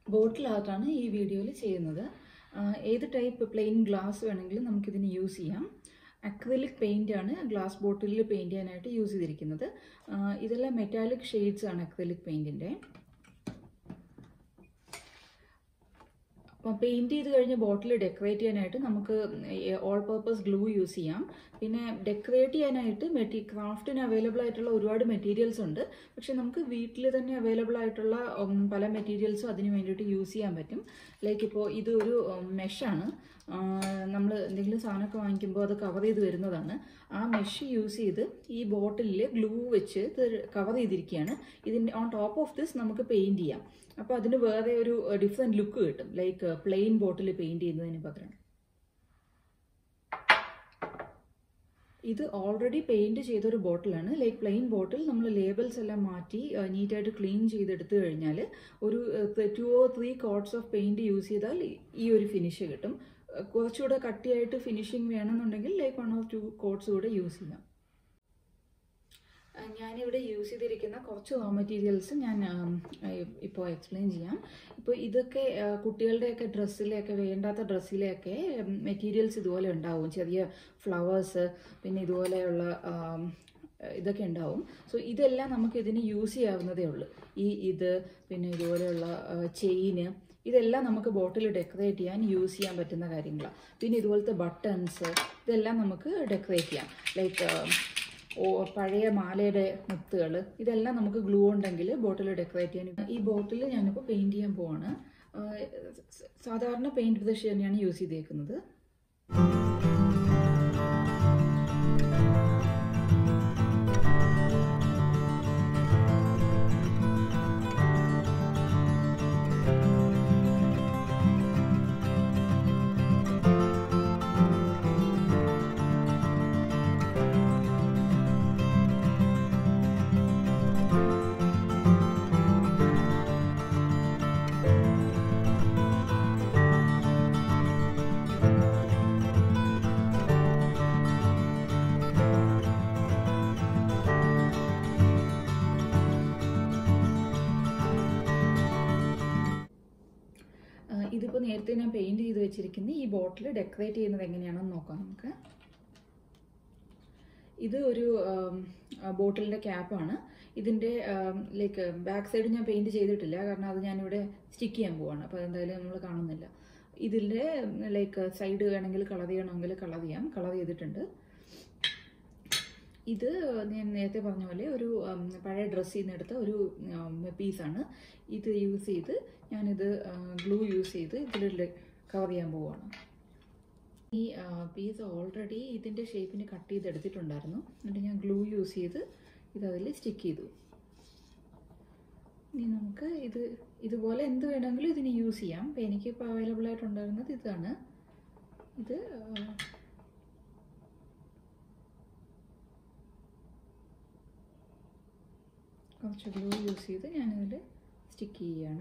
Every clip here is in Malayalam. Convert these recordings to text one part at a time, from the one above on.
ബോട്ടിൽ ആർട്ടാണ് ഈ വീഡിയോയിൽ ചെയ്യുന്നത് ആ, ഏത് ടൈപ്പ് പ്ലെയിൻ ഗ്ലാസ് വേണമെങ്കിലും നമുക്കിതിന് യൂസ് ചെയ്യാം അക്രിലിക് പെയിൻ്റ് ആണ് ഗ്ലാസ് ബോട്ടിലിൽ പെയിൻറ് ചെയ്യാനായിട്ട് യൂസ് ചെയ്തിരിക്കുന്നത് ആ, ഇതെല്ലാം മെറ്റാലിക് ഷെയ്ഡ്സ് ആണ് അക്രിലിക് പെയിൻറ്റിൻ്റെ അപ്പം പെയിൻറ് ചെയ്ത് കഴിഞ്ഞ് ബോട്ടിൽ ഡെക്കറേറ്റ് ചെയ്യാനായിട്ട് നമുക്ക് ഓൾ പർപ്പസ് ഗ്ലൂ യൂസ് ചെയ്യാം പിന്നെ ഡെക്കറേറ്റ് ചെയ്യാനായിട്ട് മെറ്റീ ക്രാഫ്റ്റിന് അവൈലബിൾ ആയിട്ടുള്ള ഒരുപാട് മെറ്റീരിയൽസ് ഉണ്ട് പക്ഷെ നമുക്ക് വീട്ടിൽ തന്നെ അവൈലബിൾ ആയിട്ടുള്ള ഉം, പല മെറ്റീരിയൽസും അതിന് വേണ്ടിയിട്ട് യൂസ് ചെയ്യാൻ പറ്റും ലൈക്ക് ഇപ്പോൾ ഇത് ഒരു മെഷാണ് നമ്മൾ എന്തെങ്കിലും സാധനമൊക്കെ വാങ്ങിക്കുമ്പോൾ അത് കവർ ചെയ്ത് വരുന്നതാണ് ആ മെഷ് യൂസ് ചെയ്ത് ഈ ബോട്ടിലിൽ ഗ്ലൂ വെച്ച് ഇത് കവർ ചെയ്തിരിക്കുകയാണ് ഇതിൻ്റെ ഓൺ ടോപ്പ് ഓഫ് ദിസ് നമുക്ക് പെയിൻറ് ചെയ്യാം അപ്പോൾ അതിന് വേറെ ഒരു ഡിഫറെൻറ്റ് ലുക്ക് കിട്ടും ലൈക്ക് പ്ലെയിൻ ബോട്ടിൽ പെയിൻറ് ചെയ്യുന്നതിന് പകരം ഇത് ഓൾറെഡി പെയിൻറ് ചെയ്തൊരു ബോട്ടിലാണ് ലൈക്ക് പ്ലെയിൻ ബോട്ടിൽ നമ്മൾ ലേബിൾസ് എല്ലാം മാറ്റി നീറ്റായിട്ട് ക്ലീൻ ചെയ്തെടുത്തു കഴിഞ്ഞാൽ ഒരു two or three coats of paint use ചെയ്താൽ ഈ ഒരു ഫിനിഷ് കിട്ടും ഏഹ് കുറച്ചുകൂടെ കട്ടിയായിട്ട് ഫിനിഷിങ് വേണമെന്നുണ്ടെങ്കിൽ like one or two coats കൂടെ യൂസ് ചെയ്യാം അഹ് ഞാനിവിടെ യൂസ് ചെയ്തിരിക്കുന്ന കുറച്ച് റോ മെറ്റീരിയൽസ് ഞാൻ ഇപ്പോൾ എക്സ്പ്ലെയിൻ ചെയ്യാം ഇപ്പോൾ ഇതൊക്കെ അഹ് കുട്ടികളുടെയൊക്കെ ഡ്രസ്സിലെയൊക്കെ വേണ്ടാത്ത ഡ്രസ്സിലെയൊക്കെ മെറ്റീരിയൽസ് ഇതുപോലെ ഉണ്ടാവും ചെറിയ ഫ്ലവേഴ്സ് പിന്നെ ഇതുപോലെയുള്ള ആം, ഇതൊക്കെ ഉണ്ടാവും സോ ഇതെല്ലാം നമുക്ക് ഇതിന് യൂസ് ചെയ്യാവുന്നതേ ഉള്ളൂ ഈ ഇത് പിന്നെ ഇതുപോലെയുള്ള ചെയിന് ഇതെല്ലാം നമുക്ക് ബോട്ടിൽ ഡെക്കറേറ്റ് ചെയ്യാൻ യൂസ് ചെയ്യാൻ പറ്റുന്ന കാര്യങ്ങളാണ് പിന്നെ ഇതുപോലത്തെ ബട്ടൺസ് ഇതെല്ലാം നമുക്ക് ഡെക്കറേറ്റ് ചെയ്യാം ലൈക്ക് ഓ പഴയ മാലയുടെ മുത്തുകൾ ഇതെല്ലാം നമുക്ക് ഗ്ലൂ ഉണ്ടെങ്കിൽ ബോട്ടിൽ ഡെക്കറേറ്റ് ചെയ്യാൻ ഈ ബോട്ടിൽ ഞാനിപ്പോൾ പെയിൻറ് ചെയ്യാൻ പോവാണ് ആ, സ- സാധാരണ പെയിൻറ് ബ്രഷ് തന്നെയാണ് യൂസ് ചെയ്തേക്കുന്നത് ആ, ഇതിപ്പോൾ നേരത്തെ ഞാൻ പെയിൻറ് ചെയ്ത് വെച്ചിരിക്കുന്ന ഈ ബോട്ടിൽ ഡെക്കറേറ്റ് ചെയ്യുന്നത് എങ്ങനെയാണെന്ന് നോക്കാം നമുക്ക് ഇത് ഒരു ബോട്ടിലിൻ്റെ ക്യാപ്പാണ് ഇതിൻ്റെ ലൈക്ക് ബാക്ക് സൈഡ് ഞാൻ പെയിൻറ് ചെയ്തിട്ടില്ല കാരണം അത് ഞാനിവിടെ സ്റ്റിക്ക് ചെയ്യാൻ പോവാണ് അപ്പോൾ എന്തായാലും നമ്മൾ കാണുന്നില്ല ഇതിൻ്റെ ലൈക്ക് സൈഡ് വേണമെങ്കിൽ കളർ ചെയ്യണമെങ്കിൽ കളർ ചെയ്യാം കളർ ചെയ്തിട്ടുണ്ട് ഇത് ഞാൻ നേരത്തെ പറഞ്ഞ പോലെ ഒരു ഉം, പഴയ ഡ്രസ്സിൽ നിന്ന് എടുത്ത ഒരു പീസാണ് ഇത് യൂസ് ചെയ്ത് ഞാനിത് ഗ്ലൂ യൂസ് ചെയ്ത് ഇതിൽ കവർ ചെയ്യാൻ പോവുകയാണ് ഈ പീസ് ഓൾറെഡി ഇതിൻ്റെ ഷേപ്പിന് കട്ട് ചെയ്തെടുത്തിട്ടുണ്ടായിരുന്നു എന്നിട്ട് ഞാൻ ഗ്ലൂ യൂസ് ചെയ്ത് ഇത് അതിൽ സ്റ്റിക്ക് ചെയ്തു ഇനി നമുക്ക് ഇത് ഇതുപോലെ എന്ത് വേണമെങ്കിലും ഇതിന് യൂസ് ചെയ്യാം അപ്പോൾ എനിക്കിപ്പോൾ അവൈലബിൾ ആയിട്ടുണ്ടായിരുന്നത് ഇതാണ് ഇത് ആ, കുറച്ച് ഗ്ലൂ യൂസ് ചെയ്ത് ഞാനിതിൽ സ്റ്റിക്ക് ചെയ്യുകയാണ്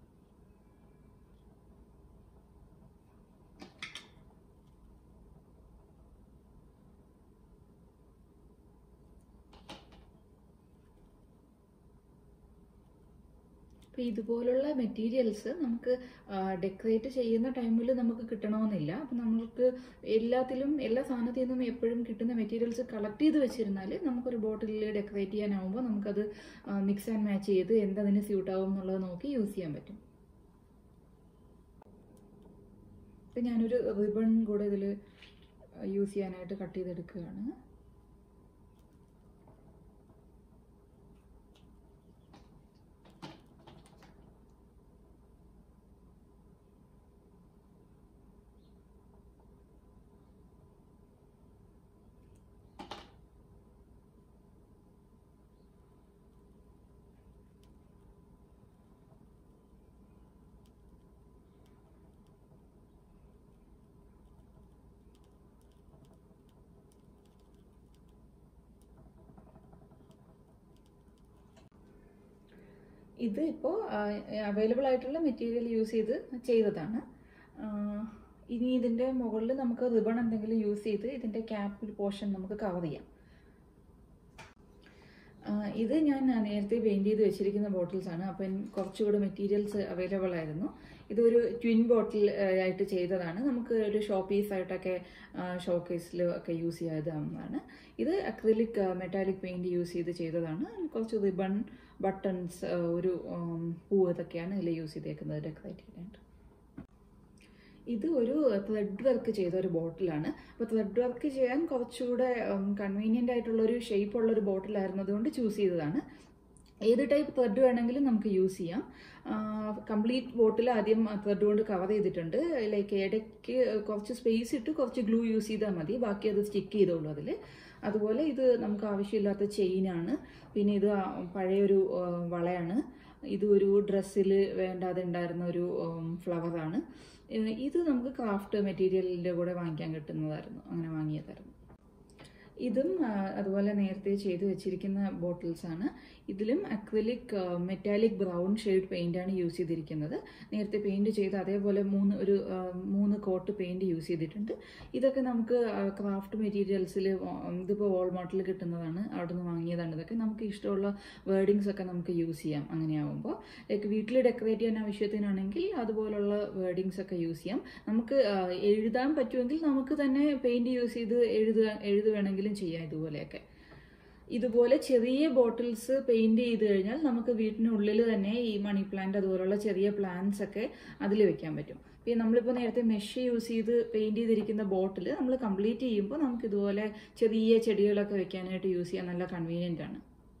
അപ്പോൾ ഇതുപോലുള്ള മെറ്റീരിയൽസ് നമുക്ക് ഡെക്കറേറ്റ് ചെയ്യുന്ന ടൈമിൽ നമുക്ക് കിട്ടണമെന്നില്ല അപ്പം നമുക്ക് എല്ലാത്തിലും എല്ലാ സാധനത്തിൽ നിന്നും എപ്പോഴും കിട്ടുന്ന മെറ്റീരിയൽസ് കളക്ട് ചെയ്ത് വെച്ചിരുന്നാൽ നമുക്കൊരു ബോട്ടിലിൽ ഡെക്കറേറ്റ് ചെയ്യാനാവുമ്പോൾ നമുക്കത് മിക്സ് ആൻഡ് മാച്ച് ചെയ്ത് എന്തതിന് സ്യൂട്ട് ആവും എന്നുള്ളത് നോക്കി യൂസ് ചെയ്യാൻ പറ്റും ഇപ്പം ഞാനൊരു റിബൺ കൂടെ ഇതിൽ യൂസ് ചെയ്യാനായിട്ട് കട്ട് ചെയ്തെടുക്കുകയാണ് ഇത് ഇപ്പോൾ അവൈലബിൾ ആയിട്ടുള്ള മെറ്റീരിയൽ യൂസ് ചെയ്ത് ചെയ്തതാണ് ആ, ഇനി ഇതിൻ്റെ മുകളിൽ നമുക്ക് റിബൺ എന്തെങ്കിലും യൂസ് ചെയ്ത് ഇതിൻ്റെ ക്യാപ്പ് പോർഷൻ നമുക്ക് കവർ ചെയ്യാം ആ, ഇത് ഞാൻ നേരത്തെ പെയിൻറ് ചെയ്ത് വെച്ചിരിക്കുന്ന ബോട്ടിൽസ് ആണ് അപ്പം കുറച്ചുകൂടെ മെറ്റീരിയൽസ് അവൈലബിൾ ആയിരുന്നു ഇതൊരു ട്വിൻ ബോട്ടിൽ ആയിട്ട് ചെയ്തതാണ് നമുക്ക് ഒരു ഷോ പീസ് ആയിട്ടൊക്കെ ഷോക്കേസിൽ ഒക്കെ യൂസ് ചെയ്യാവുന്നതാണ് ഇത് അക്രിലിക് മെറ്റാലിക് പെയിൻറ് യൂസ് ചെയ്ത് ചെയ്തതാണ് കുറച്ച് റിബൺ ബട്ടൺസ് ഒരു ഉം, പൂവ് ഇതൊക്കെയാണ് ഇതിൽ യൂസ് ചെയ്തേക്കുന്നത് ഡെക്കറേറ്റ് ചെയ്യാനായിട്ട് ഇത് ഒരു ത്രെഡ് വർക്ക് ചെയ്ത ഒരു ബോട്ടിലാണ് അപ്പോൾ ത്രെഡ് വർക്ക് ചെയ്യാൻ കുറച്ചുകൂടെ കൺവീനിയൻ്റ് ആയിട്ടുള്ള ഒരു ഷേപ്പ് ഉള്ള ഒരു ബോട്ടിലായിരുന്നതുകൊണ്ട് ചൂസ് ചെയ്തതാണ് ഏത് ടൈപ്പ് ത്രെഡ് വേണമെങ്കിലും നമുക്ക് യൂസ് ചെയ്യാം കംപ്ലീറ്റ് ബോട്ടിൽ ആദ്യം ത്രെഡ് കൊണ്ട് കവർ ചെയ്തിട്ടുണ്ട് ലൈക്ക് ഇടയ്ക്ക് കുറച്ച് സ്പേസ് ഇട്ട് കുറച്ച് ഗ്ലൂ യൂസ് ചെയ്താൽ മതി ബാക്കി അത് സ്റ്റിക്ക് ചെയ്തോളൂ അതിൽ അതുപോലെ ഇത് നമുക്ക് ആവശ്യമില്ലാത്ത ചെയിനാണ് പിന്നെ ഇത് ആ പഴയൊരു ആ, വളയാണ് ഇത് ഒരു ഡ്രസ്സിൽ വേണ്ടാതെ ഉണ്ടായിരുന്ന ഒരു ഫ്ലവറാണ് ഇത് നമുക്ക് ക്രാഫ്റ്റ് മെറ്റീരിയലിൻ്റെ കൂടെ വാങ്ങിക്കാൻ കിട്ടുന്നതായിരുന്നു അങ്ങനെ വാങ്ങിയതായിരുന്നു ഇതും ആ, അതുപോലെ നേരത്തെ ചെയ്ത് വെച്ചിരിക്കുന്ന ബോട്ടിൽസ് ആണ് ഇതിലും acrylic metallic brown shade paint ആണ് യൂസ് ചെയ്തിരിക്കുന്നത് നേരത്തെ പെയിന്റ് ചെയ്ത് അതേപോലെ മൂന്ന് ഒരു ആ, മൂന്ന് കോട്ട് പെയിന്റ് യൂസ് ചെയ്തിട്ടുണ്ട് ഇതൊക്കെ നമുക്ക് ക്രാഫ്റ്റ് മെറ്റീരിയൽസിൽ ഇതിപ്പോൾ വാൾമാർട്ടിൽ കിട്ടുന്നതാണ് അവിടെ നിന്ന് വാങ്ങിയതാണ് ഇതൊക്കെ നമുക്ക് ഇഷ്ടമുള്ള വേർഡിങ്സ് ഒക്കെ നമുക്ക് യൂസ് ചെയ്യാം അങ്ങനെയാവുമ്പോൾ ലൈക്ക് വീട്ടിൽ ഡെക്കറേറ്റ് ചെയ്യാൻ ആവശ്യത്തിനാണെങ്കിൽ അതുപോലുള്ള വേർഡിങ്സ് ഒക്കെ യൂസ് ചെയ്യാം നമുക്ക് ആ, എഴുതാൻ പറ്റുമെങ്കിൽ നമുക്ക് തന്നെ പെയിന്റ് യൂസ് ചെയ്ത് എഴുതുക എഴുതുവേണമെങ്കിലും ചെയ്യാം ഇതുപോലെയൊക്കെ ഇതുപോലെ ചെറിയ ബോട്ടിൽസ് പെയിന്റ് ചെയ്ത് കഴിഞ്ഞാൽ നമുക്ക് വീട്ടിനുള്ളിൽ തന്നെ ഈ മണി പ്ലാന്റ് അതുപോലുള്ള ചെറിയ പ്ലാന്റ്സ് ഒക്കെ അതിൽ വെക്കാൻ പറ്റും പിന്നെ നമ്മളിപ്പോൾ നേരത്തെ മെഷ് യൂസ് ചെയ്ത് പെയിന്റ് ചെയ്തിരിക്കുന്ന ബോട്ടിൽ നമ്മൾ കംപ്ലീറ്റ് ചെയ്യുമ്പോൾ നമുക്ക് ഇതുപോലെ ചെറിയ ചെടികളൊക്കെ വെക്കാനായിട്ട് യൂസ് ചെയ്യാൻ നല്ല കൺവീനിയൻ്റ് ആണ്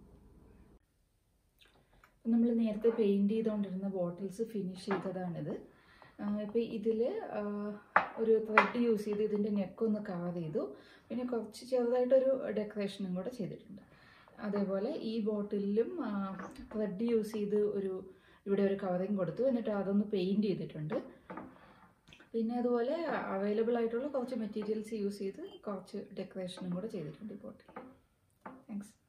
നമ്മൾ നേരത്തെ പെയിന്റ് ചെയ്തുകൊണ്ടിരുന്ന ബോട്ടിൽസ് ഫിനിഷ് ചെയ്തതാണിത് ഇപ്പോൾ ഇതിൽ ഒരു ത്രെഡ് യൂസ് ചെയ്ത് ഇതിൻ്റെ നെക്കൊന്ന് കവർ ചെയ്തു പിന്നെ കുറച്ച് ചെറുതായിട്ടൊരു ഡെക്കറേഷനും കൂടെ ചെയ്തിട്ടുണ്ട് അതേപോലെ ഈ ബോട്ടിലും ത്രെഡ് യൂസ് ചെയ്ത് ഒരു ഇവിടെ ഒരു കവറിങ് കൊടുത്തു എന്നിട്ട് അതൊന്ന് പെയിൻറ് ചെയ്തിട്ടുണ്ട് പിന്നെ അതുപോലെ അവൈലബിൾ ആയിട്ടുള്ള കുറച്ച് മെറ്റീരിയൽസ് യൂസ് ചെയ്ത് കുറച്ച് ഡെക്കറേഷനും കൂടെ ചെയ്തിട്ടുണ്ട് ഈ ബോട്ടിൽ താങ്ക്സ്